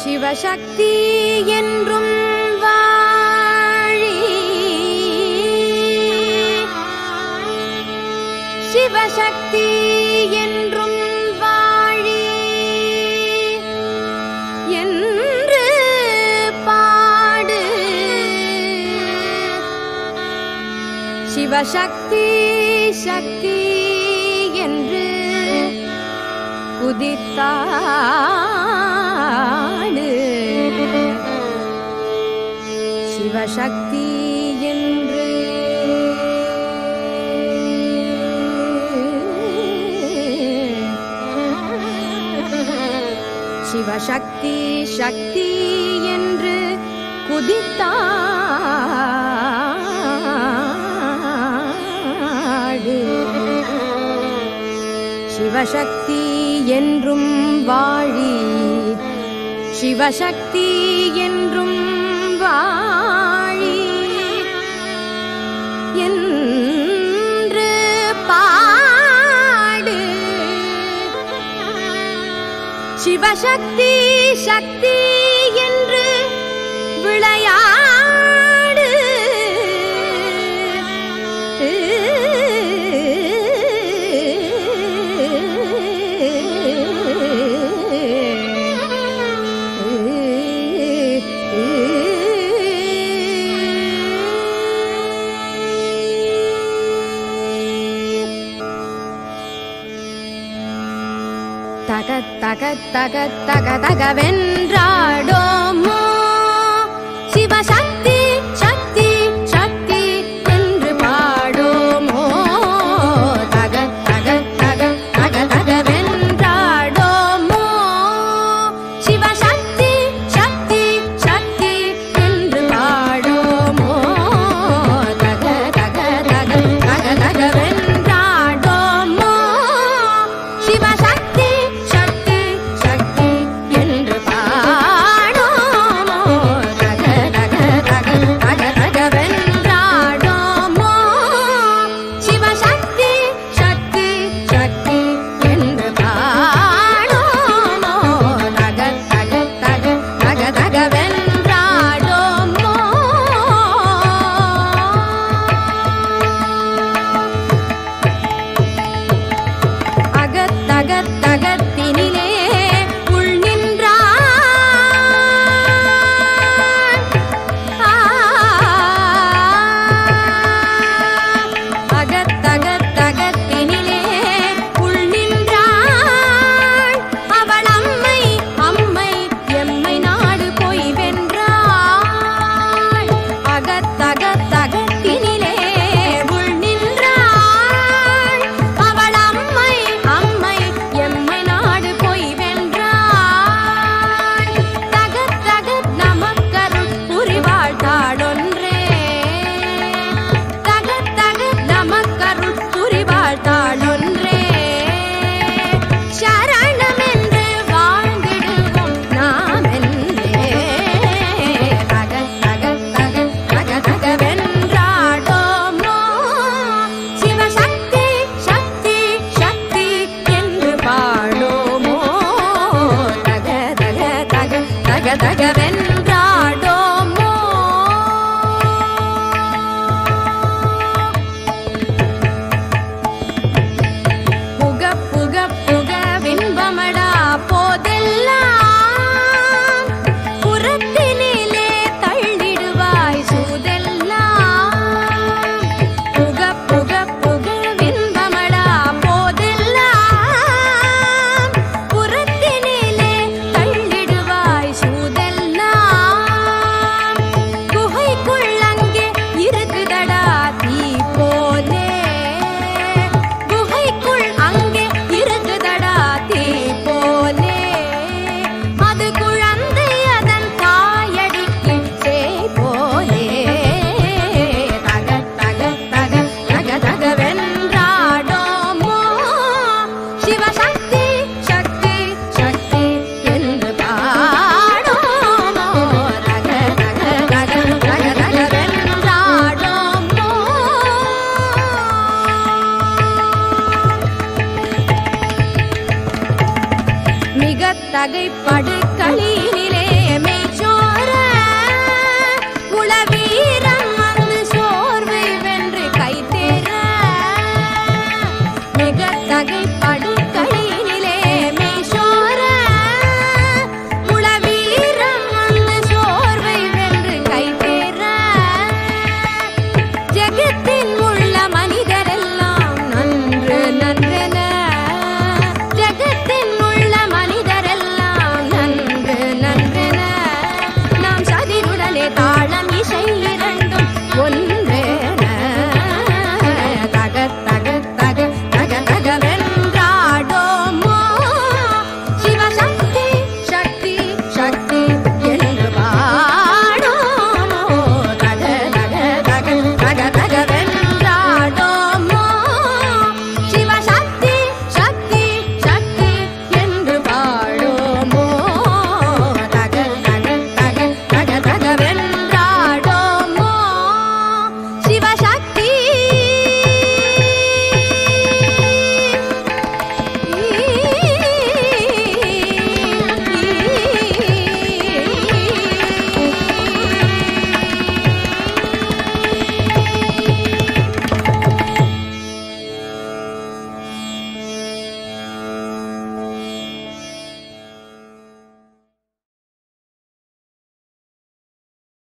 சிவசக்தி என்றும் வாழி சிவசக்தி என்றும் வாழி என்று பாடு சிவசக்தி சக்தி என்று குதித்தாடு சிவசக்தி என்று சிவசக்தி சக்தி என்று குதித்தாடு சிவசக்தி என்றும் வாழி சிவசக்தி என்றும் வாழி என்று பாடு சிவசக்தி சக்தி என்று விளையாடு தக தக தக தக தகவென்றாடோமோ சிவசக்தி சக்தி சக்தி என்று பாடோமோ தக தக தக தக தகவென்றாடோமோ சிவசக்தி சக்தி சக்தி என்று பாடோமோ தக தக தக தக தகவென்றாடோமோ சிவசக்தி சக்தி சக்தி என்று பாடோமோ தக தக தக தக தகவென்றாடோமோ சிவசக்தி சக்தி சக்தி என்று பாடோமோ தக தக தக தக தகவென்றாடோமோ அகத்தகத்தகத்தினிலே உள் நின்றான் ஆ. அகத்தகத்தகத்தினிலே உள் நின்றாள் அவள் அம்மை அம்மை எம்மை நாடு போய் வென்றாள் அகத்தகத்தகத்தினிலே உள் நின்றாள் அவள் அம்மை அம்மை எம்மை நாடு போய் வென்றாள் தகத் தகத் நமக்கருள் புரிவாள் தாடொன்றே தகத் தகத் நமக்கருள் புரிவாள் தாடொன்றே சரணமென்று வாழ்ந்திடுவோம் நாம் என்றே தகத் தகத் தகத் தக தகவென்றாடோமோ சிவசக்தி சக்தி சக்தி என்று பாடோமோ தக தக தக தக தகவென்றாடோமோ புக புக புக வின்பமடா போதெல்லாம் புறத்தினிலே தள்ளிடுவாய் சூதெல்லாம் புக புக புக வின்பமடா போதெல்லாம் புறத்தினிலே தள்ளிடுவாய் சூதெல்லாம் குகைக்குள் அங்கே இருக்குதடா தீ போலே குகைக்குள் அங்கே இருக்குதடா தீ போலே அது குழந்தை அதன் தாயடிக்கு சே போலே தக தக தக தக தகவென்றாடோமோ சிவசக்தி சக்தி சக்தி என்று பாடோமோ தக தக தக தக தகவென்றாடோமோ மிக தகைப்படு களியினிலே மிக தகைப்படு